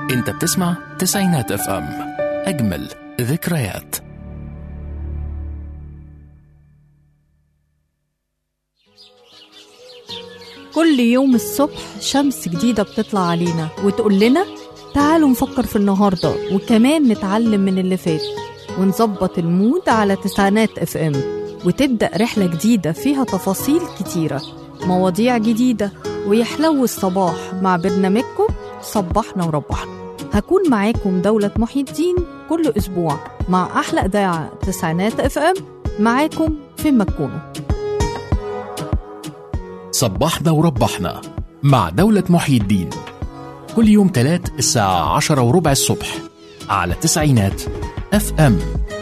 انت بتسمع تسعينات اف ام اجمل ذكريات كل يوم الصبح شمس جديدة بتطلع علينا وتقول لنا تعالوا نفكر في النهاردة وكمان نتعلم من اللي فات ونظبط المود على تسعينات اف ام وتبدأ رحلة جديدة فيها تفاصيل كتيرة مواضيع جديدة ويحلو الصباح مع برنامجكم صبحنا وربحنا هكون معاكم دولة محي الدين كل أسبوع مع أحلى إذاعة تسعينات اف ام معاكم فين ما تكونوا صبحنا وربحنا مع دولة محي الدين كل يوم تلات الساعة عشرة وربع الصبح على تسعينات اف ام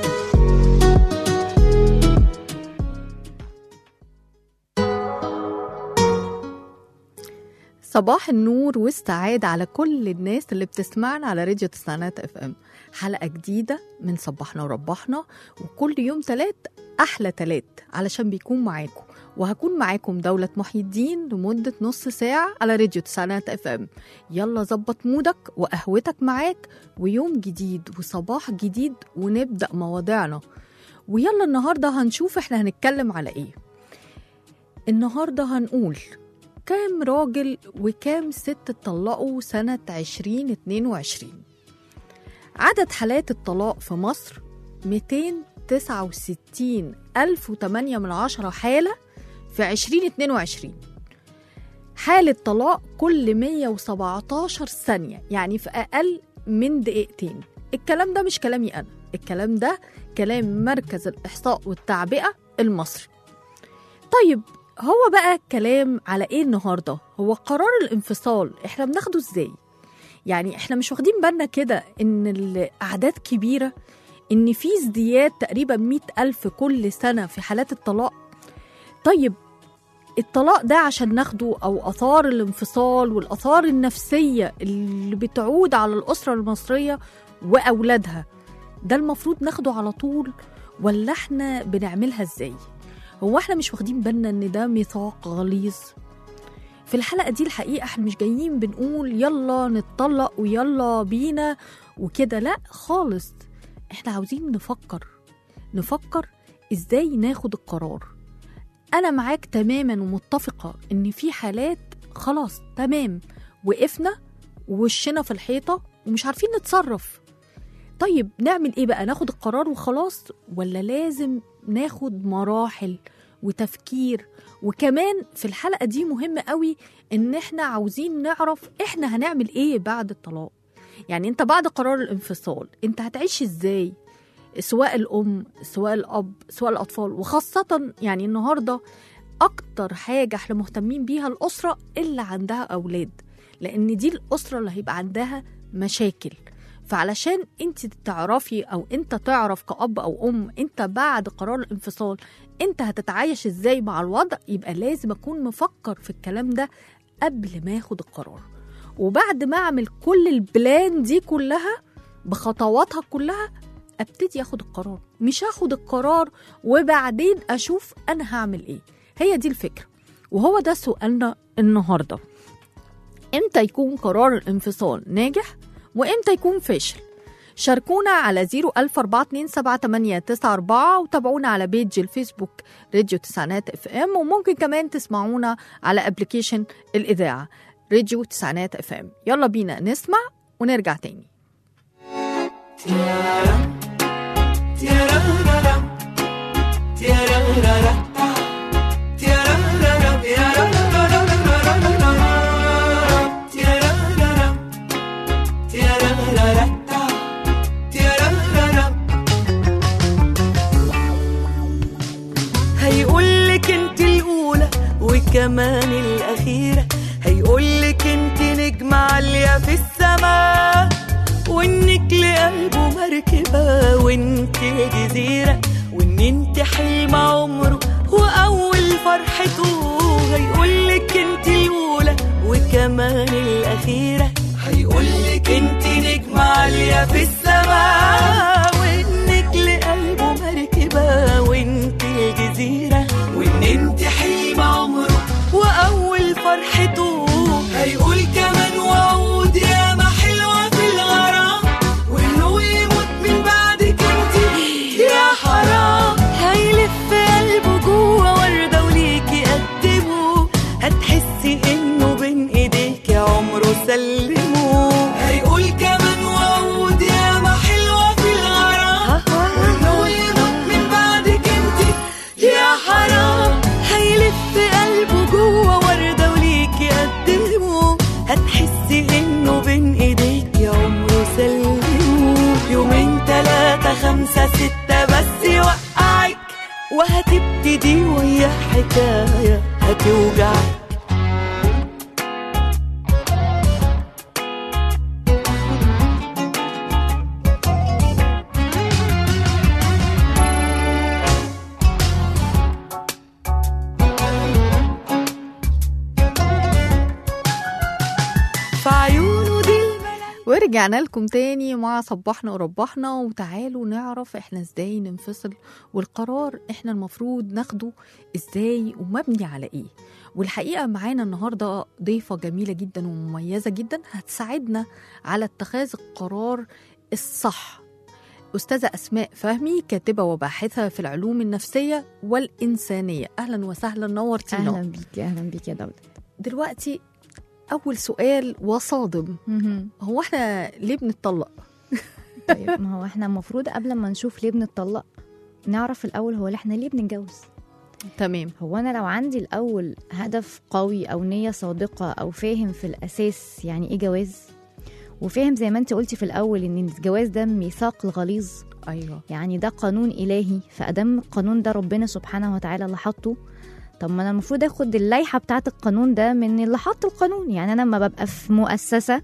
صباح النور والسعادة على كل الناس اللي بتسمعنا على راديو تسعينات اف ام حلقة جديدة من صبحنا وربحنا وكل يوم تلات أحلى تلات علشان بيكون معاكم وهكون معاكم دولة محي الدين لمدة نص ساعة على راديو تسعينات اف ام يلا ظبط مودك وقهوتك معاك ويوم جديد وصباح جديد ونبدأ مواضيعنا ويلا النهاردة هنشوف احنا هنتكلم على ايه النهاردة هنقول كام راجل وكام ست اتطلقوا سنة 2022 عدد حالات الطلاق في مصر 269 ألف وتمانية من عشرة حالة في 2022 حالة طلاق كل 117 ثانية يعني في أقل من دقيقتين الكلام ده مش كلامي أنا الكلام ده كلام مركز الإحصاء والتعبئة المصري طيب هو بقى كلام على ايه النهارده هو قرار الانفصال احنا بناخده ازاي يعني احنا مش واخدين بالنا كده ان الاعداد كبيره ان في ازدياد تقريبا مئة ألف كل سنة في حالات الطلاق طيب الطلاق ده عشان ناخده أو أثار الانفصال والأثار النفسية اللي بتعود على الأسرة المصرية وأولادها ده المفروض ناخده على طول ولا احنا بنعملها ازاي هو احنا مش واخدين بالنا ان ده ميثاق غليظ في الحلقه دي الحقيقه احنا مش جايين بنقول يلا نتطلق ويلا بينا وكده لا خالص احنا عاوزين نفكر نفكر ازاي ناخد القرار انا معاك تماما ومتفقه ان في حالات خلاص تمام وقفنا ووشنا في الحيطه ومش عارفين نتصرف طيب نعمل ايه بقى ناخد القرار وخلاص ولا لازم ناخد مراحل وتفكير وكمان في الحلقة دي مهم قوي ان احنا عاوزين نعرف احنا هنعمل ايه بعد الطلاق يعني انت بعد قرار الانفصال انت هتعيش ازاي سواء الام سواء الاب سواء الاطفال وخاصة يعني النهاردة اكتر حاجة احنا مهتمين بيها الاسرة اللي عندها اولاد لان دي الاسرة اللي هيبقى عندها مشاكل فعلشان انت تعرفي او انت تعرف كأب او ام انت بعد قرار الانفصال انت هتتعايش ازاي مع الوضع يبقى لازم اكون مفكر في الكلام ده قبل ما اخد القرار وبعد ما اعمل كل البلان دي كلها بخطواتها كلها ابتدي اخد القرار مش اخد القرار وبعدين اشوف انا هعمل ايه هي دي الفكره وهو ده سؤالنا النهارده امتى يكون قرار الانفصال ناجح وامتى يكون فاشل شاركونا على 014278994 وتابعونا على بيج الفيسبوك راديو تسعينات اف ام وممكن كمان تسمعونا على ابلكيشن الاذاعه راديو تسعينات اف ام يلا بينا نسمع ونرجع تاني هيقولك انت الاولى وكمان الاخيره هيقولك انت نجمه عاليه في السماء وانك لقلبه مركبه وانت جزيره وان انت حلم عمره واول فرحته هيقولك انت الاولى وكمان الاخيره هيقولك انت نجمه عاليه في السماء وانك لقلبه مركبه وانت الجزيره وان انت حلم عمره واول فرحته هيقول كمان وعود يا ما حلوه في العمر خمسة ستة بس يوقعك وهتبتدي ويا حكاية هتوجعك في عيونه دي الملاك ورجعنا لكم تاني مع صبحنا وربحنا وتعالوا نعرف احنا ازاي ننفصل والقرار احنا المفروض ناخده ازاي ومبني على ايه والحقيقة معانا النهاردة ضيفة جميلة جدا ومميزة جدا هتساعدنا على اتخاذ القرار الصح أستاذة أسماء فهمي كاتبة وباحثة في العلوم النفسية والإنسانية أهلا وسهلا نورتينا اهلا بيكي اهلا بيكي يا دولة دلوقتي أول سؤال وصادم هو احنا ليه بنتطلق؟ طيب ما هو احنا المفروض قبل ما نشوف ليه بنتطلق نعرف الاول هو احنا ليه بنتجوز تمام هو انا لو عندي الاول هدف قوي او نيه صادقه او فاهم في الاساس يعني ايه جواز وفاهم زي ما انت قلتي في الاول ان الجواز ده ميثاق غليظ ايوه يعني ده قانون الهي فادام القانون ده ربنا سبحانه وتعالى اللي حطه طب ما انا المفروض اخد اللائحه بتاعه القانون ده من اللي حط القانون يعني انا لما ببقى في مؤسسه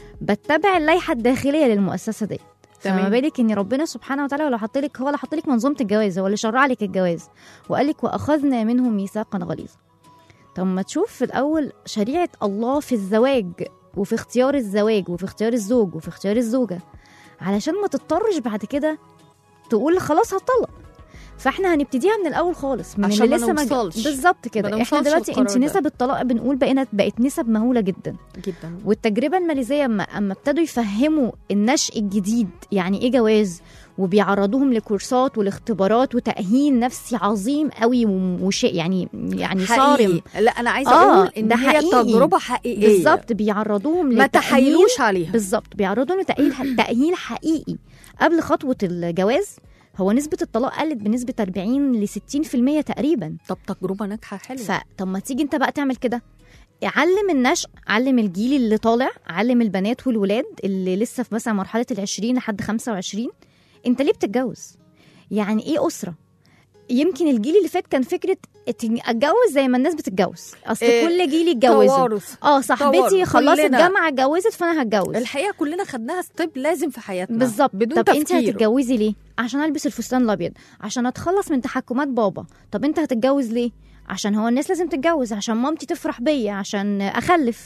بتبع اللائحه الداخليه للمؤسسه دي فما تمام. بالك ان ربنا سبحانه وتعالى لو حط لك هو اللي حط لك منظومه الجواز هو اللي شرع لك الجواز وقال لك واخذنا منهم ميثاقا غليظا طب ما تشوف في الاول شريعه الله في الزواج وفي اختيار الزواج وفي اختيار الزوج وفي اختيار الزوجه علشان ما تضطرش بعد كده تقول خلاص هطلق فاحنا هنبتديها من الاول خالص من عشان اللي ما لسه ما نوصلش. بالظبط ما كده احنا نوصلش دلوقتي للقرار انت ده. نسب الطلاق بنقول بقينا بقت نسب مهوله جدا جدا والتجربه الماليزيه اما اما ابتدوا يفهموا النشء الجديد يعني ايه جواز وبيعرضوهم لكورسات والاختبارات وتاهيل نفسي عظيم قوي وشيء يعني يعني صارم حقيقي. لا انا عايزه آه، اقول ان ده هي حقيقي. تجربه حقيقيه بالظبط بيعرضوهم ما لتأهيل- تحايلوش عليها بالظبط بيعرضوا له تأهيل تأهيل حقيقي قبل خطوة الجواز هو نسبة الطلاق قلت بنسبة 40 ل 60% تقريبا طب تجربه ناجحه حلوه فطب ما تيجي انت بقى تعمل كده علم النشء علم الجيل اللي طالع علم البنات والولاد اللي لسه في مثلا مرحلة العشرين لحد 25 انت ليه بتتجوز يعني ايه أسرة يمكن الجيل اللي فات كان فكرة ات- اتجوز زي ما الناس بتتجوز اصل إيه، كل جيل يتجوزوا توارث اه صاحبتي توارث. خلصت كلنا. جامعة اتجوزت فانا هتجوز الحقيقه كلنا خدناها ستيب لازم في حياتنا بالظبط بدون طب انت تفكير هتتجوزي ليه عشان البس الفستان الابيض عشان اتخلص من تحكمات بابا طب انت هتتجوز ليه عشان هو الناس لازم تتجوز عشان مامتي تفرح بيا عشان اخلف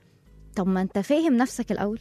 طب ما انت فاهم نفسك الاول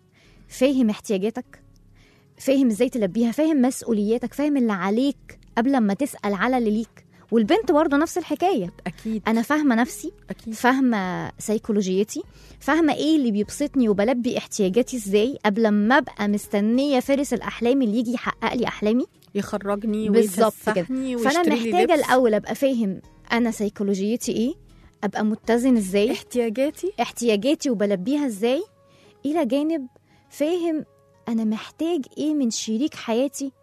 فاهم احتياجاتك فاهم ازاي تلبيها فاهم مسؤولياتك فاهم اللي عليك قبل ما تسال على اللي ليك والبنت برضه نفس الحكايه اكيد انا فاهمه نفسي اكيد فاهمه سيكولوجيتي فاهمه ايه اللي بيبسطني وبلبي احتياجاتي ازاي قبل ما ابقى مستنيه فارس الاحلام اللي يجي يحقق لي احلامي يخرجني بالظبط كده. ويفسحني فانا ويشتري لي محتاجه لبس. الاول ابقى فاهم انا سيكولوجيتي ايه ابقى متزن ازاي احتياجاتي احتياجاتي وبلبيها ازاي الى جانب فاهم انا محتاج ايه من شريك حياتي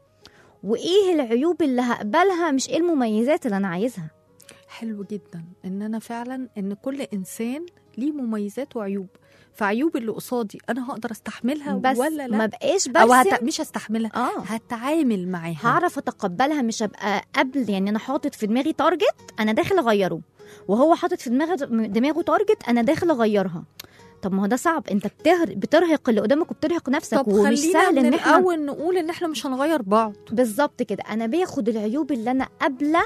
وايه العيوب اللي هقبلها مش ايه المميزات اللي انا عايزها حلو جدا ان انا فعلا ان كل انسان ليه مميزات وعيوب فعيوب اللي قصادي انا هقدر استحملها بس ولا لا ما بقاش او برسم هت... مش هستحملها اه هتعامل معاها هعرف اتقبلها مش هبقى قبل يعني انا حاطط في دماغي تارجت انا داخل اغيره وهو حاطط في دماغه دماغه تارجت انا داخل اغيرها طب ما هو ده صعب انت بتهر... بترهق اللي قدامك وبترهق نفسك طب ومش خلينا سهل من ان احنا الاول نقول ان احنا مش هنغير بعض بالظبط كده انا باخد العيوب اللي انا قابله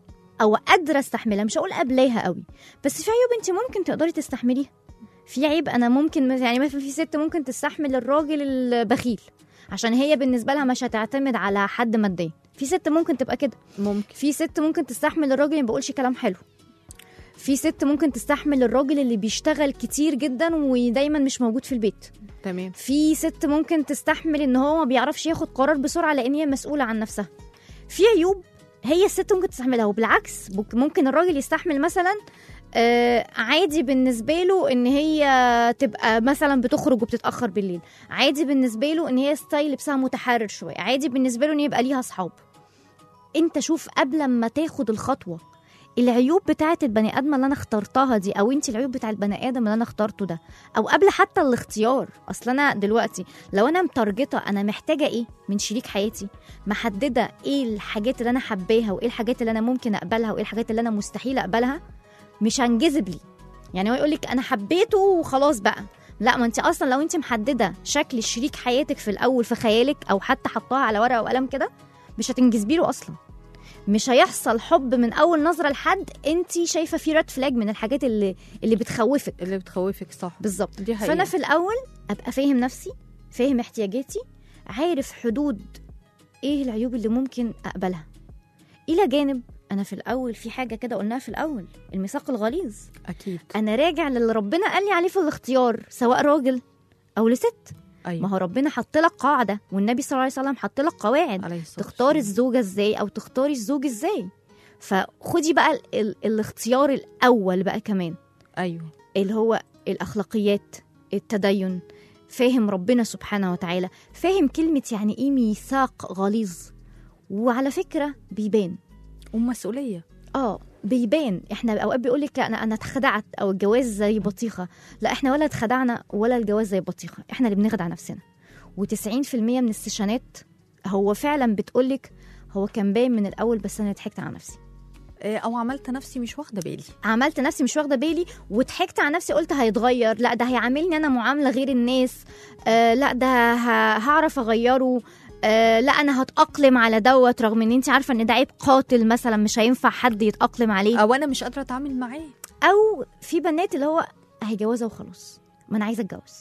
او قادره استحملها مش هقول قابلاها قوي بس في عيوب انت ممكن تقدري تستحمليها في عيب انا ممكن مثلا- يعني مثلا في ست ممكن تستحمل الراجل البخيل عشان هي بالنسبه لها مش هتعتمد على حد ماديا في ست ممكن تبقى كده ممكن في ست ممكن تستحمل الراجل اللي ما بيقولش كلام حلو في ست ممكن تستحمل الراجل اللي بيشتغل كتير جدا ودايما مش موجود في البيت تمام في ست ممكن تستحمل ان هو ما بيعرفش ياخد قرار بسرعه لان هي مسؤوله عن نفسها في عيوب هي الست ممكن تستحملها وبالعكس بك- ممكن الراجل يستحمل مثلا آه عادي بالنسبه له ان هي تبقى مثلا بتخرج وبتتاخر بالليل عادي بالنسبه له ان هي ستايل لبسها متحرر شويه عادي بالنسبه له ان يبقى ليها اصحاب انت شوف قبل ما تاخد الخطوه العيوب بتاعت البني ادم اللي انا اخترتها دي او انت العيوب بتاع البني ادم اللي انا اخترته ده او قبل حتى الاختيار اصل انا دلوقتي لو انا متارجته انا محتاجه ايه من شريك حياتي محدده ايه الحاجات اللي انا حباها وايه الحاجات اللي انا ممكن اقبلها وايه الحاجات اللي انا مستحيل اقبلها مش هنجذب لي يعني هو يقول لك انا حبيته وخلاص بقى لا ما انت اصلا لو انت محدده شكل شريك حياتك في الاول في خيالك او حتى حطاها على ورقه وقلم كده مش هتنجذبي له اصلا مش هيحصل حب من اول نظره لحد انت شايفه فيه ريد فلاج من الحاجات اللي اللي بتخوفك اللي بتخوفك صح بالظبط دي حقيقة. فانا في الاول ابقى فاهم نفسي فاهم احتياجاتي عارف حدود ايه العيوب اللي ممكن اقبلها الى جانب انا في الاول في حاجه كده قلناها في الاول الميثاق الغليظ اكيد انا راجع للي ربنا قال لي عليه في الاختيار سواء راجل او لست ايوه ما هو ربنا حط لك قاعده والنبي صلى الله عليه وسلم حط لك قواعد عليه الصلاة تختاري والسلام. الزوجه ازاي او تختاري الزوج ازاي فخدي بقى ال- ال- الاختيار الاول بقى كمان ايوه اللي هو الاخلاقيات التدين فاهم ربنا سبحانه وتعالى فاهم كلمه يعني ايه ميثاق غليظ وعلى فكره بيبان ومسؤوليه اه بيبان احنا اوقات بيقول لك انا انا اتخدعت او الجواز زي بطيخه لا احنا ولا اتخدعنا ولا الجواز زي بطيخه احنا اللي بنخدع نفسنا و90% من السيشنات هو فعلا بتقول لك هو كان باين من الاول بس انا ضحكت على نفسي آه، او عملت نفسي مش واخده بالي عملت نفسي مش واخده بالي وضحكت على نفسي قلت هيتغير لا ده هيعاملني انا معامله غير الناس آه لا ده ه- هعرف اغيره آه لا انا هتاقلم على دوت رغم ان انت عارفه ان ده عيب قاتل مثلا مش هينفع حد يتاقلم عليه او انا مش قادره اتعامل معاه او في بنات اللي هو هيجوزها وخلاص ما انا عايزه اتجوز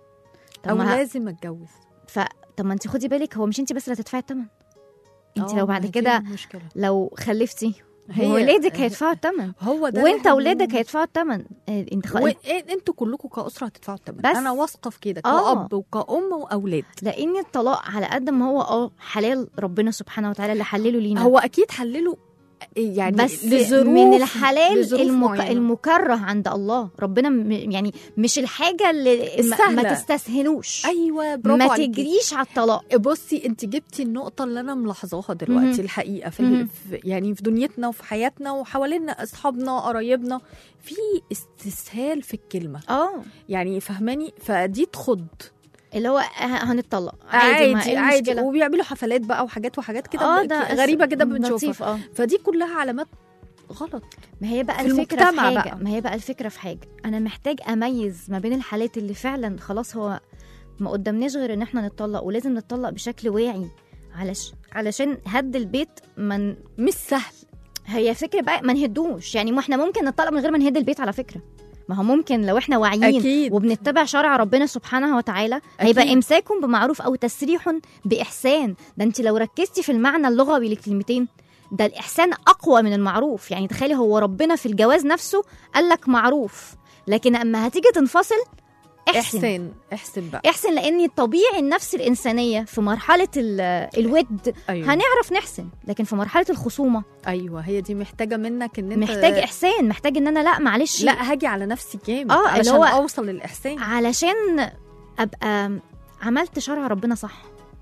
طب او ما ه- لازم اتجوز ف... طب ما انت خدي بالك هو مش انت بس اللي هتدفعي الثمن انت آه، لو ما بعد هي دي كده المشكله لو خلفتي هي- ولادك هيدفعوا الثمن هو ده وانت اللي اولادك إحنا هيدفعوا الثمن إيه، انت خ... وانتوا كلكم كاسره هتدفعوا الثمن بس. انا واثقه في كده آه. كاب وكأم واولاد لان الطلاق على قد ما هو اه حلال ربنا سبحانه وتعالى اللي حلله لينا هو اكيد حللوا يعني بس لظروف من الحلال لظروف المك... معينة. المكره عند الله ربنا م... يعني مش الحاجه اللي ما, السهلة. ما تستسهلوش ايوه برافو ما عليكي. تجريش على الطلاق بصي انت جبتي النقطة اللي أنا ملاحظاها دلوقتي مهم. الحقيقة في, مهم. ال- في يعني في دنيتنا وفي حياتنا وحوالينا أصحابنا قرايبنا في استسهال في الكلمة اه يعني فهماني فدي تخض اللي هو ه- هنتطلق عادي ما عادي ايه عادي المشكلة؟ وبيعملوا حفلات بقى وحاجات وحاجات كده اه ب- ده غريبة كده أس- بنشوفها لطيف اه فدي كلها علامات غلط ما هي بقى في الفكره في المجتمع حاجه بقى. ما هي بقى الفكره في حاجه انا محتاج اميز ما بين الحالات اللي فعلا خلاص هو ما قدامناش غير ان احنا نتطلق ولازم نتطلق بشكل واعي علش علشان هد البيت من مش سهل هي فكره بقى ما نهدوش يعني ما احنا ممكن نتطلق من غير ما نهد البيت على فكره ما هو ممكن لو احنا واعيين أكيد. وبنتبع شرع ربنا سبحانه وتعالى هيبقى أكيد. امساك بمعروف او تسريح باحسان ده انت لو ركزتي في المعنى اللغوي للكلمتين ده الاحسان اقوى من المعروف يعني تخيلي هو ربنا في الجواز نفسه قال لك معروف لكن اما هتيجي تنفصل احسن إحسان إحسان بقى احسن لان طبيعي النفس الانسانيه في مرحله ال- الود أيوة. هنعرف نحسن لكن في مرحله الخصومه أيوة هي دي محتاجة منك إن أنت محتاج احسان محتاج ان انا لا معلش لا هاجي على نفسي جامد آه، اللي علشان هو- أوصل للإحسان علشان ابقى عملت شرع ربنا صح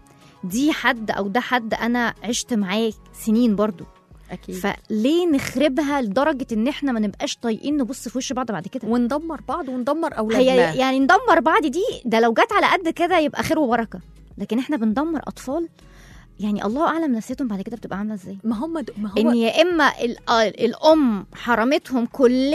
دي حد او ده حد انا عشت معاه سنين برضو أكيد فليه نخربها لدرجه ان احنا ما نبقاش طايقين نبص في وش بعض بعد كده وندمر بعض وندمر أولادنا هي يعني ندمر بعض دي ده لو جت على قد كده يبقى خير وبركه لكن احنا بندمر اطفال يعني الله اعلم نفسيتهم بعد كده بتبقى عامله ازاي ما هم د... ما هو ان يا اما ال- آه، الام حرمتهم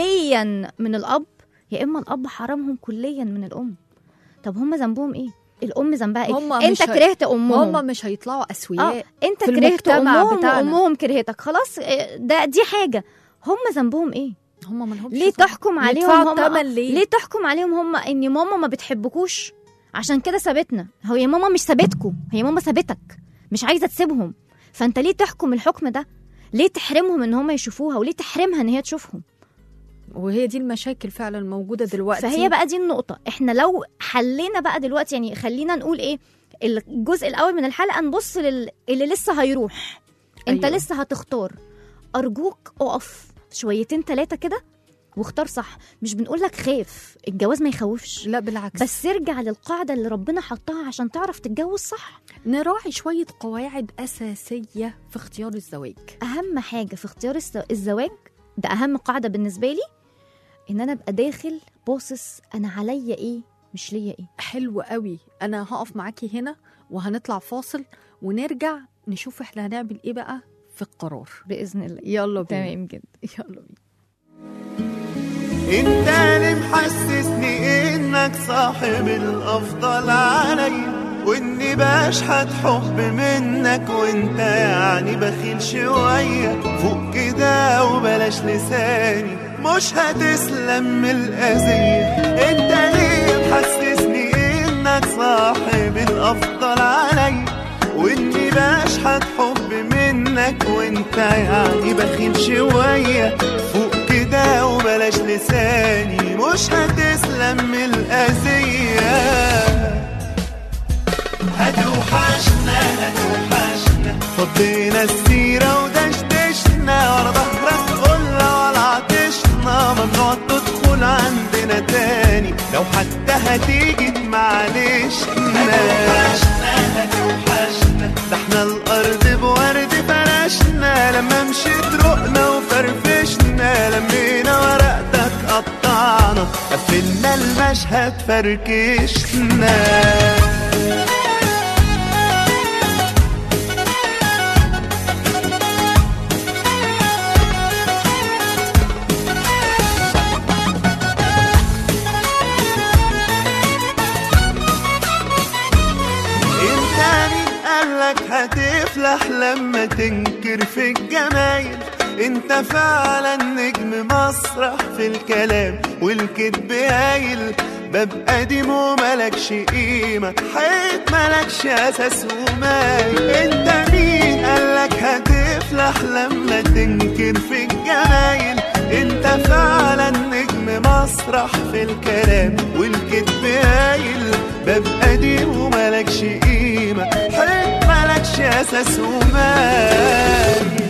كليا من الاب يا اما الاب حرمهم كليا من الام طب هم ذنبهم ايه الام ذنبها ايه هم انت مش هي- كرهت امهم هم مش هيطلعوا اسوياء اه انت في كرهت المجتمع امهم بتاعنا. وامهم كرهتك خلاص آه، ده دي حاجه هم ذنبهم ايه هم ما لهمش ليه ذنب. تحكم عليهم يدفعوا هم الثمن ليه؟ ليه تحكم عليهم هم ان ماما ما بتحبكوش عشان كده سابتنا هو يا ماما مش سابتكو هي ماما سابتك مش عايزه تسيبهم فانت ليه تحكم الحكم ده ليه تحرمهم ان هم يشوفوها وليه تحرمها ان هي تشوفهم وهي دي المشاكل فعلا الموجوده دلوقتي فهي بقى دي النقطه احنا لو حلينا بقى دلوقتي يعني خلينا نقول ايه الجزء الاول من الحلقه نبص لل... اللي لسه هيروح انت أيوة. لسه هتختار ارجوك اقف شويتين ثلاثه كده واختار صح مش بنقول لك خاف الجواز ما يخوفش لا بالعكس بس ارجع للقاعده اللي ربنا حطها عشان تعرف تتجوز صح نراعي شويه قواعد اساسيه في اختيار الزواج اهم حاجه في اختيار الس- الزواج ده اهم قاعده بالنسبه لي ان انا ابقى داخل باصص انا عليا ايه مش ليا ايه حلو قوي انا هقف معاكي هنا وهنطلع فاصل ونرجع نشوف احنا هنعمل ايه بقى في القرار باذن الله يلا بينا تمام جدا يلا بينا انت اللي محسسني انك صاحب الافضل عليا واني بشحت حب منك وانت يعني بخيل شوية فوق كده وبلاش لساني مش هتسلم من الأذية انت ليه محسسني انك صاحب الافضل عليا واني بشحت حب منك وانت يعني بخيل شوية فوق كده وبلاش لساني مش هتسلم من الأذية هتوحشنا هتوحشنا فضينا السيرة ودشدشنا ورا ظهرك قلنا ولا عطشنا ممنوع تدخل عندنا تاني لو حتى هتيجي معلش هتوحشنا هتوحشنا ده احنا الأرض بورد فرشنا لما مشيت رقنا وفرفشنا لمينا ورقتك قطعنا قفلنا المشهد فركشنا انت مين قالك هتفلح لما تنكر في الجمايل انت فعلا نجم مسرح في الكلام والكذب هايل باب قديم وملكش قيمة حيط ملكش أساس ومايل انت مين قالك هتفلح لما تنكر في الجمايل انت فعلا نجم مسرح في الكلام والكذب هايل باب قديم وملكش قيمة حيط ملكش أساس ومايل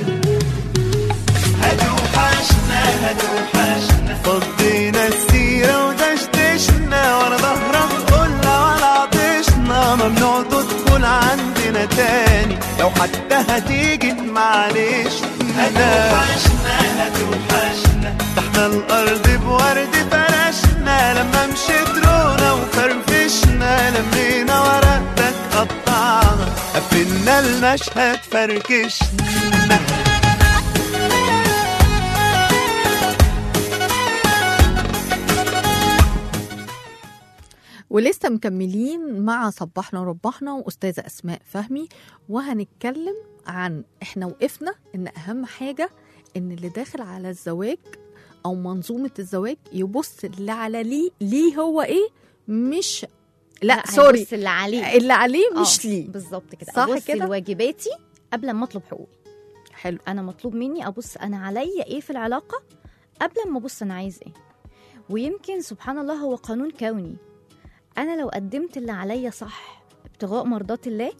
هتوحشنا هتوحشنا فضينا السيرة ودشدشنا ورا ظهرك قلنا ولا عطشنا ممنوع تدخل عندنا تاني لو حتى هتيجي معلش هتوحشنا هتوحشنا ده احنا الأرض بورد فرشنا لما مشيت رونا وفرفشنا لمينا ورقتك قطعنا قفلنا المشهد فركشنا ولسه مكملين مع صبحنا وربحنا واستاذه اسماء فهمي وهنتكلم عن احنا وقفنا ان اهم حاجه ان اللي داخل على الزواج او منظومه الزواج يبص اللي على ليه ليه هو ايه مش لا, سوري هيبص اللي عليه اللي عليه مش آه، ليه بالظبط كده صح ابص كده؟ لواجباتي قبل ما اطلب حقوقي حلو انا مطلوب مني ابص انا عليا ايه في العلاقه قبل ما ابص انا عايز ايه ويمكن سبحان الله هو قانون كوني انا لو قدمت اللي عليا صح ابتغاء مرضات الله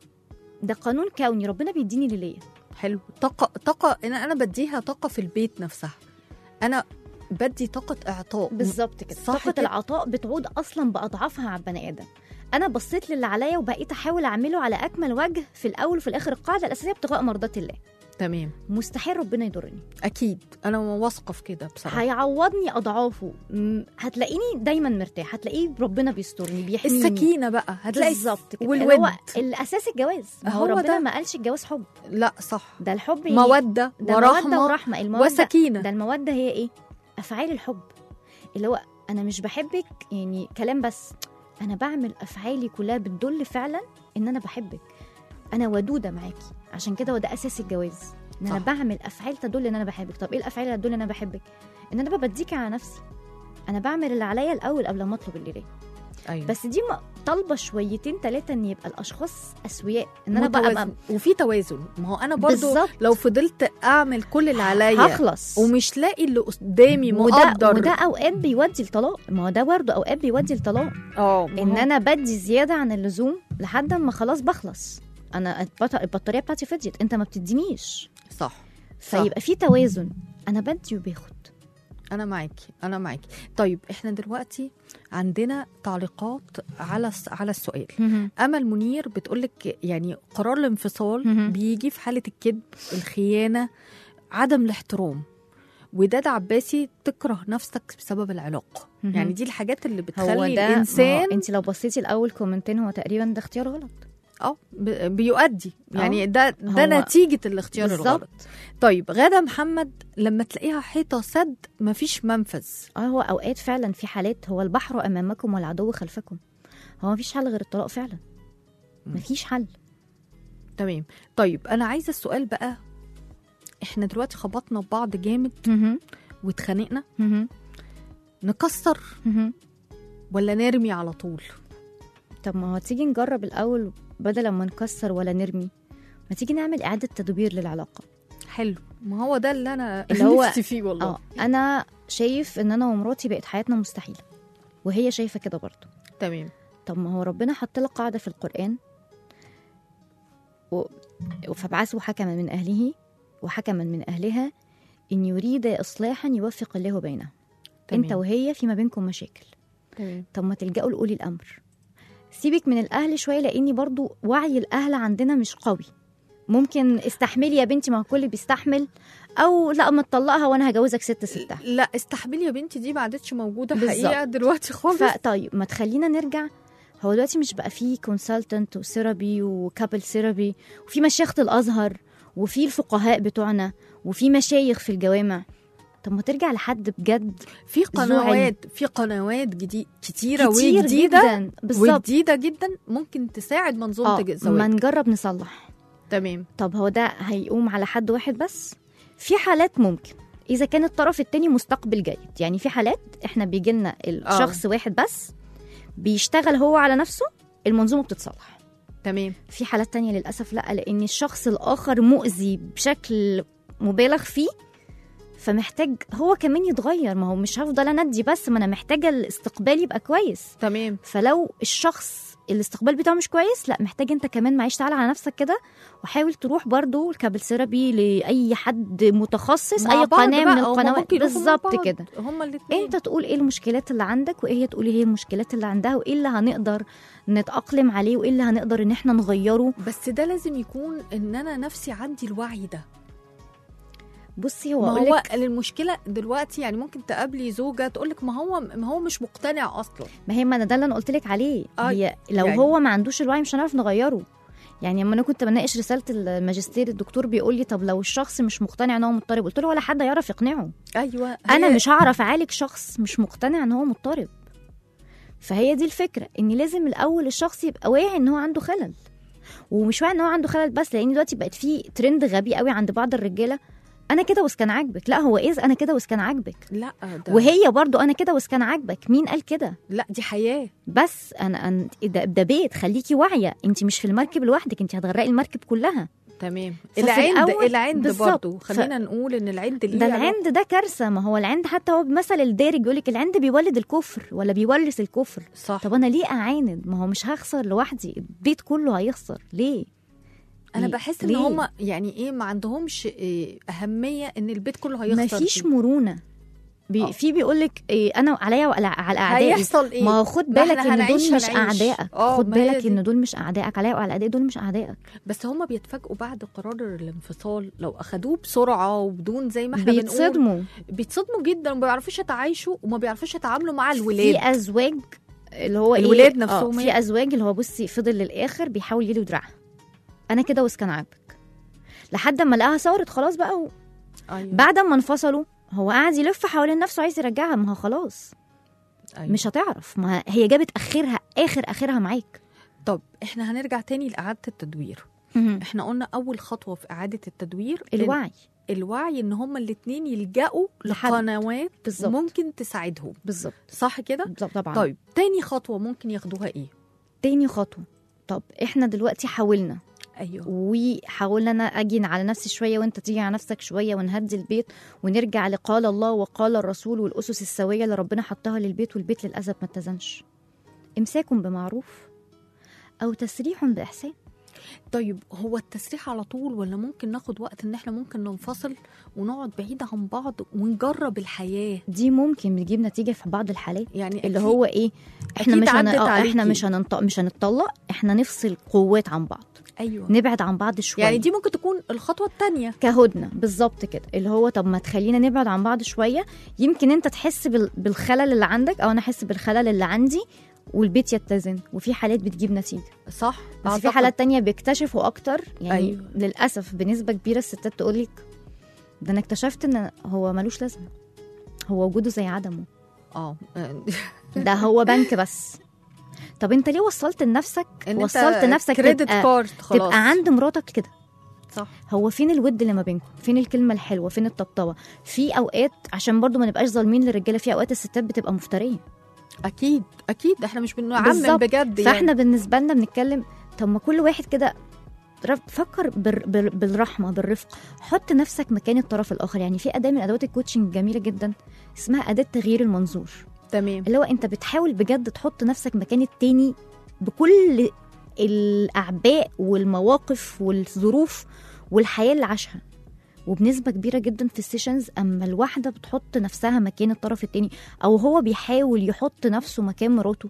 ده قانون كوني ربنا بيديني اللي ليا حلو طاقه طاقه انا انا بديها طاقه في البيت نفسها انا بدي طاقه اعطاء بالظبط كده صح طاقه كده؟ العطاء بتعود اصلا باضعافها على البني ادم انا بصيت للي عليا وبقيت احاول اعمله على اكمل وجه في الاول وفي الاخر القاعده الاساسيه ابتغاء مرضات الله تمام مستحيل ربنا يضرني اكيد انا واثقه في كده بصراحه هيعوضني اضعافه م- هتلاقيني دايما مرتاح هتلاقيه ربنا بيسترني بيحميني السكينه بقى هتلاقي بالظبط كده والود. اللي هو الاساس الجواز ما هو هو ربنا ده. ما قالش الجواز حب لا صح ده الحب يعني موده ده ورحمه مودة ورحمه المودة وسكينه ده المودة هي ايه؟ افعال الحب اللي هو انا مش بحبك يعني كلام بس انا بعمل افعالي كلها بتدل فعلا ان انا بحبك انا ودوده معاكي عشان كده هو ده اساس الجواز ان انا صح. بعمل افعال تدل ان انا بحبك طب ايه الافعال اللي تدل ان انا بحبك ان انا ببديكي على نفسي انا بعمل اللي عليا الاول قبل ما اطلب اللي ليا ايوه بس دي م- طالبه شويتين ثلاثه ان يبقى الاشخاص اسوياء ان انا بقى, متوازن. بقى وفي توازن ما هو انا برضو بالظبط. لو فضلت اعمل كل اللي عليا هخلص ومش لاقي اللي قدامي وده مقدر وده اوقات بيودي لطلاق ما هو ده برضه اوقات بيودي لطلاق اه ان انا بدي زياده عن اللزوم لحد ما خلاص بخلص انا البط- البطاريه بتاعتي فضيت انت ما بتدينيش صح فيبقى في توازن انا بدي وباخد انا معاكي انا معاكي طيب احنا دلوقتي عندنا تعليقات على الس- على السؤال امل منير بتقولك يعني قرار الانفصال مهم. بيجي في حاله الكذب الخيانه عدم الاحترام وداد عباسي تكره نفسك بسبب العلاقه مهم. يعني دي الحاجات اللي هو بتخلي ده الانسان انت لو بصيتي الاول كومنتين هو تقريبا ده اختيار غلط اه ب- بيؤدي آه. يعني ده ده هو- نتيجه الاختيار بالظبط. الغلط طيب غاده محمد لما تلاقيها حيطه سد مفيش منفذ اه هو اوقات فعلا في حالات هو البحر امامكم والعدو خلفكم هو مفيش حل غير الطلاق فعلا مفيش حل تمام طيب انا عايزه السؤال بقى احنا دلوقتي خبطنا ببعض جامد مهم. واتخانقنا مهم. نكسر مهم. ولا نرمي على طول طب ما هو تيجي نجرب الاول بدل ما نكسر ولا نرمي ما تيجي نعمل اعاده تدبير للعلاقه حلو ما هو ده اللي انا اللي هو- نفسي فيه والله اه انا شايف ان انا ومراتي بقت حياتنا مستحيله وهي شايفه كده برضه تمام طب ما هو ربنا حط لك قاعده في القران و... فابعثوا حكما من اهله وحكما من اهلها ان يريد اصلاحا يوفق الله بينهم تمام. انت وهي فيما بينكم مشاكل تمام طب ما تلجأوا لأولي الأمر سيبك من الأهل شوية لأني برضو وعي الأهل عندنا مش قوي ممكن استحملي يا بنتي ما هو الكل بيستحمل أو لا ما تطلقها وأنا هجوزك ست ستة لا استحملي يا بنتي دي ما عادتش موجوده بالظبط. حقيقه دلوقتي خالص فطيب ما تخلينا نرجع هو دلوقتي مش بقى فيه كونسلتنت وثيرابي وكابل ثيرابي وفي مشيخة الأزهر وفي الفقهاء بتوعنا وفي مشايخ في الجوامع طب ما ترجع لحد بجد في ذو علم. قنوات في قنوات جديد كتيره كتير وجديده جدا بالظبط وجديده جدا ممكن تساعد منظومه اه الزواج ما نجرب نصلح تمام طب هو ده هيقوم على حد واحد بس في حالات ممكن اذا كان الطرف التاني مستقبل جيد يعني في حالات احنا بيجي لنا الشخص واحد بس بيشتغل هو على نفسه المنظومه بتتصلح تمام في حالات تانية للاسف لا لان الشخص الاخر مؤذي بشكل مبالغ فيه فمحتاج هو كمان يتغير ما هو مش هفضل انا ادي بس ما انا محتاجه الاستقبال يبقى كويس تمام فلو الشخص الاستقبال بتاعه مش كويس لا محتاج انت كمان معيش تعالى على نفسك كده وحاول تروح برضو الكابل ثيرابي لاي حد متخصص مع اي بعض قناه بقى، من هما القنوات ممكن يروحوا مع بالظبط بعض. كده هما الاثنين انت تقول ايه المشكلات اللي عندك وايه هي تقولي هي المشكلات اللي عندها وايه اللي هنقدر نتاقلم عليه وايه اللي هنقدر ان احنا نغيره بس ده لازم يكون ان انا نفسي عندي الوعي ده بصي هو ما اقول هو لك المشكله دلوقتي يعني ممكن تقابلي زوجه تقول لك ما هو ما هو مش مقتنع اصلا ما هي ما انا ده اللي انا قلت لك عليه آه، هي لو يعني- هو ما عندوش الوعي مش هنعرف نغيره يعني لما انا كنت بناقش رساله الماجستير الدكتور بيقول لي طب لو الشخص مش مقتنع ان هو مضطرب قلت له ولا حد هيعرف يقنعه ايوه انا هي- مش هعرف اعالج شخص مش مقتنع ان هو مضطرب فهي دي الفكره ان لازم الاول الشخص يبقى واعي ان هو عنده خلل ومش واعي ان هو عنده خلل بس لان دلوقتي بقت في ترند غبي قوي عند بعض الرجاله انا كده واسكان عاجبك لا هو ايه انا كده واسكان عاجبك لا ده وهي برضو انا كده واسكان عاجبك مين قال كده لا دي حياه بس انا أنا ده, ده بيت خليكي واعيه انت مش في المركب لوحدك انت هتغرقي المركب كلها تمام ففي العند الأول- العند بالظبط. برضه ف- خلينا نقول ان العند ليه ده علاقة. العند ده كارثه ما هو العند حتى هو بمثل الدارج يقول لك العند بيولد الكفر ولا بيورث الكفر صح طب انا ليه اعاند ما هو مش هخسر لوحدي البيت كله هيخسر ليه انا ليه؟ بحس ان ليه؟ هم يعني ايه ما عندهمش إيه اهميه ان البيت كله هيخسر ما فيش فيه. مرونه بي آه. في بيقول لك إيه انا عليا وعلى على اعدائي هيحصل ايه ما هو خد ما بالك إحنا ان هنعيش دول مش هنعيش. اعدائك آه، خد ما هي بالك دي. ان دول مش اعدائك عليا وعلى اعدائي دول مش اعدائك بس هم بيتفاجئوا بعد قرار الانفصال لو اخدوه بسرعه وبدون زي ما احنا بنقول بيتصدموا بيتصدموا جدا وما بيعرفوش يتعايشوا وما بيعرفوش يتعاملوا مع الولاد في ازواج اللي هو الولاد إيه؟ نفسهم آه إيه؟ في ازواج اللي هو بصي فضل للاخر بيحاول يلي دراعها انا كده واسكان عاجبك لحد ما لقاها ثورت خلاص بقى و... أيوة. بعد ما انفصلوا هو قاعد يلف حوالين نفسه عايز يرجعها ما هو خلاص أيوة. مش هتعرف ما هي جابت اخرها اخر اخرها معاك طب احنا هنرجع تاني لاعاده التدوير احنا قلنا اول خطوه في اعاده التدوير إن- الوعي الوعي ان هما الاثنين يلجأوا لحد. لقنوات بالظبط. ممكن تساعدهم بالظبط صح كده بالظبط طبعا طيب تاني خطوه ممكن ياخدوها ايه تاني خطوه طب احنا دلوقتي حاولنا ايوه وحاولنا انا اجي على نفسي شويه وانت تيجي على نفسك شويه ونهدي البيت ونرجع لقال الله وقال الرسول والاسس السويه اللي ربنا حطها للبيت والبيت للاسف ما اتزنش امساك بمعروف او تسريح باحسان طيب هو التسريح على طول ولا ممكن ناخد وقت ان احنا ممكن ننفصل ونقعد بعيد عن بعض ونجرب الحياه دي ممكن بتجيب نتيجه في بعض الحالات يعني اللي أكيد- هو ايه احنا أكيد مش هن... عدت آه، احنا عليكي. مش هننط... مش هنتطلق احنا نفصل قوات عن بعض ايوه نبعد عن بعض شويه يعني دي ممكن تكون الخطوه الثانيه كهدنه بالظبط كده اللي هو طب ما تخلينا نبعد عن بعض شويه يمكن انت تحس بال- بالخلل اللي عندك او انا احس بالخلل اللي عندي والبيت يتزن وفي حالات بتجيب نتيجه صح بس في أعتقد. حالات تانية بيكتشفوا اكتر يعني أيوة. أيوه. للاسف بنسبه كبيره الستات تقولك ده انا اكتشفت ان هو ملوش لازمه هو وجوده زي عدمه اه ده هو بنك بس طب انت ليه وصلت لنفسك إن أنت وصلت نفسك كريدت تبقى, كارد خلاص تبقى عند مراتك كده صح هو فين الود اللي ما بينكم فين الكلمه الحلوه فين الطبطبه في اوقات عشان برضو ما نبقاش ظالمين للرجاله في اوقات الستات بتبقى مفتريه اكيد اكيد احنا مش بنعمم بالظبط. بجد فاحنا يعني. بالنسبه لنا بنتكلم طب ما كل واحد كده رف- فكر بال- بال- بالرحمه بالرفق حط نفسك مكان الطرف الاخر يعني في اداه من ادوات الكوتشنج الجميله جدا اسمها اداه تغيير المنظور تمام اللي هو انت بتحاول بجد تحط نفسك مكان التاني بكل الاعباء والمواقف والظروف والحياه اللي عاشها وبنسبه كبيره جدا في السيشنز اما الواحده بتحط نفسها مكان الطرف التاني او هو بيحاول يحط نفسه مكان مراته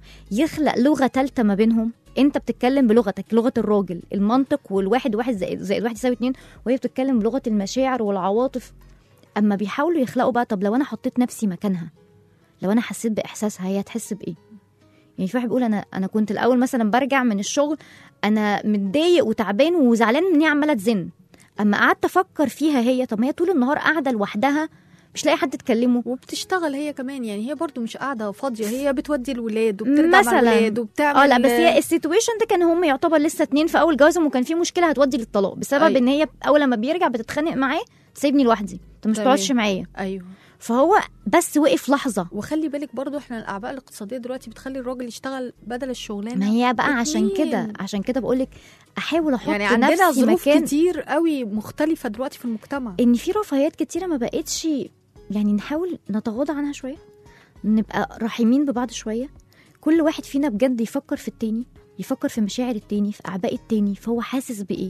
يخلق لغه ثالثه ما بينهم انت بتتكلم بلغتك لغه الراجل المنطق والواحد واحد زائد زائد واحد يساوي اتنين وهي بتتكلم بلغه المشاعر والعواطف اما بيحاولوا يخلقوا بقى طب لو انا حطيت نفسي مكانها لو انا حسيت باحساسها هي هتحس بايه يعني في واحد بيقول انا انا كنت الاول مثلا برجع من الشغل انا متضايق وتعبان وزعلان ان هي عماله تزن اما قعدت افكر فيها هي طب ما هي طول النهار قاعده لوحدها مش لاقي حد تكلمه وبتشتغل هي كمان يعني هي برضو مش قاعده فاضيه هي بتودي الولاد وبترجع مع مثلاً. الولاد وبتعمل اه لا بس هي السيتويشن ده كان هم يعتبر لسه اتنين في اول جوازهم وكان في مشكله هتودي للطلاق بسبب أيوة. ان هي اول لما بيرجع بتتخانق معاه تسيبني لوحدي انت مش تمام. تقعدش معايا ايوه فهو بس وقف لحظه وخلي بالك برضو احنا الاعباء الاقتصاديه دلوقتي بتخلي الراجل يشتغل بدل الشغلانه ما هي بقى عشان اتنين. كده عشان كده بقول لك احاول احط يعني عندنا نفسي ظروف مكان كتير قوي مختلفه دلوقتي في المجتمع ان في رفاهيات كتيره ما بقتش يعني نحاول نتغاضى عنها شويه نبقى رحيمين ببعض شويه كل واحد فينا بجد يفكر في التاني يفكر في مشاعر التاني في اعباء التاني فهو حاسس بايه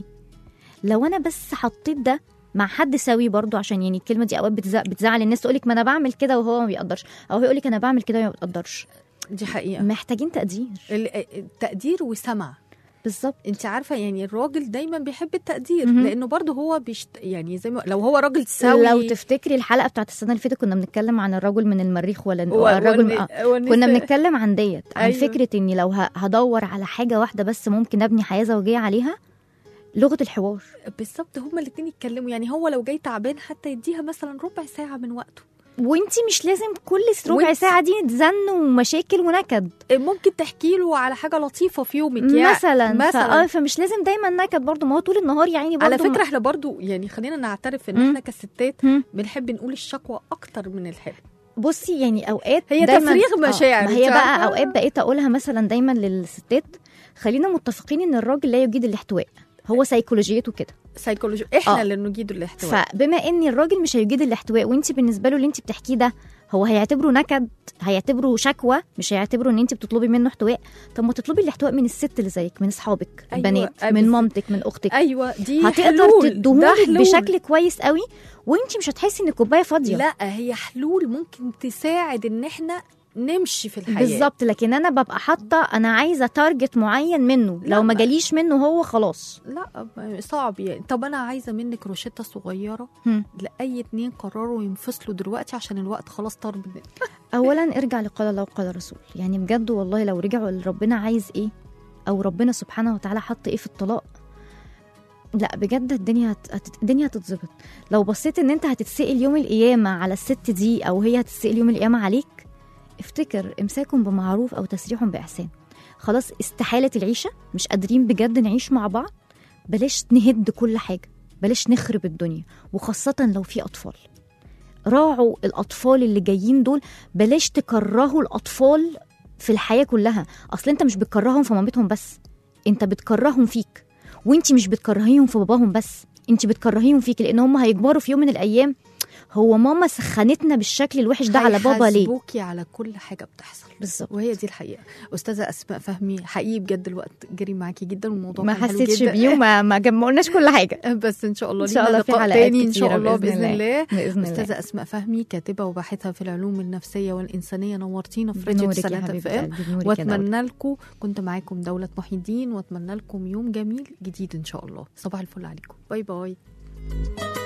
لو انا بس حطيت ده مع حد سوي برضو عشان يعني الكلمه دي اوقات بتزع- بتزعل الناس تقولك ما انا بعمل كده وهو ما بيقدرش او هو يقولك انا بعمل كده وهو ما بيقدرش دي حقيقه محتاجين تقدير ال- التقدير وسمع بالظبط انت عارفه يعني الراجل دايما بيحب التقدير مهم. لانه برضه هو بيشت... يعني زي ما لو هو راجل سوي لو تفتكري الحلقه بتاعت السنه اللي فاتت كنا بنتكلم عن الرجل من المريخ ولا و- الرجل والن- آه. والنساء- كنا بنتكلم عن ديت عن أيوة. أيوة. فكره اني لو ه- هدور على حاجه واحده بس ممكن ابني حياه زوجيه عليها لغه الحوار بالظبط هما الاثنين يتكلموا يعني هو لو جاي تعبان حتى يديها مثلا ربع ساعه من وقته وانتي مش لازم كل ربع وانت- ساعه دي تزن ومشاكل ونكد ممكن تحكي له على حاجه لطيفه في يومك يعني مثلا مثلا مثلا فمش لازم دايما نكد برضو ما هو طول النهار يا عيني برضو على ما- فكره احنا برضو يعني خلينا نعترف ان مم. احنا كستات مم. بنحب نقول الشكوى اكتر من الحلو بصي يعني اوقات هي دايماً- تفريغ آه، مشاعر، ما هي انت بقى عارفة؟ اوقات بقيت اقولها مثلا دايما للستات خلينا متفقين ان الراجل لا يجيد الاحتواء هو سيكولوجيته كده سيكولوجي احنا آه. اللي نجيد الاحتواء فبما ان الراجل مش هيجيد الاحتواء وانت بالنسبه له اللي انت بتحكيه ده هو هيعتبره نكد هيعتبره شكوى مش هيعتبره ان انت بتطلبي منه احتواء طب ما تطلبي الاحتواء من الست اللي زيك من اصحابك أيوة، البنات آه، من بالظبط. مامتك من اختك ايوه دي هتقدر حلول. ده تديهولك حلول. بشكل كويس قوي وانت مش هتحسي ان الكوبايه فاضيه لا هي حلول ممكن تساعد ان احنا نمشي في الحياه بالظبط لكن انا ببقى حاطه انا عايزه تارجت معين منه لا، لو ما ما- جاليش منه هو خلاص لا صعب يعني طب انا عايزه منك روشته صغيره هم. لاي اتنين قرروا ينفصلوا دلوقتي عشان الوقت خلاص طار مننا اولا ارجع لقال الله وقال الرسول يعني بجد والله لو رجعوا لربنا عايز ايه او ربنا سبحانه وتعالى حط ايه في الطلاق لا بجد الدنيا هت... هت... الدنيا هتتظبط لو بصيت ان انت هتتسأل يوم القيامه على الست دي او هي هتتسأل يوم القيامه عليك افتكر امساك بمعروف او تسريح باحسان خلاص استحاله العيشه مش قادرين بجد نعيش مع بعض بلاش نهد كل حاجه بلاش نخرب الدنيا وخاصه لو في اطفال راعوا الاطفال اللي جايين دول بلاش تكرهوا الاطفال في الحياه كلها اصل انت مش بتكرههم في مامتهم بس انت بتكرههم فيك وانت مش بتكرهيهم في باباهم بس انت بتكرهيهم فيك لان هم هيكبروا في يوم من الايام هو ماما سخنتنا بالشكل الوحش ده على بابا ليه هيحاسبوكي على كل حاجه بتحصل بالظبط وهي دي الحقيقه استاذه اسماء فهمي حقيقي بجد الوقت جري معاكي جدا والموضوع ما كان حلو حسيتش جداً. بيه وما ما جم- ما قلناش كل حاجه بس ان شاء الله ان شاء لينا الله في لقاء حلقات تاني ان شاء كتيرة الله بإذن باذن الله باذن الله استاذه اسماء فهمي كاتبه وباحثه في العلوم النفسيه والانسانيه نورتينا في راديو بنورك يا تسعينات حبيبه اف ام قلبي بنورك يا دولة. واتمنى لكم كنت معاكم دوله محي الدين واتمنى لكم يوم جميل جديد ان شاء الله صباح الفل عليكم باي باي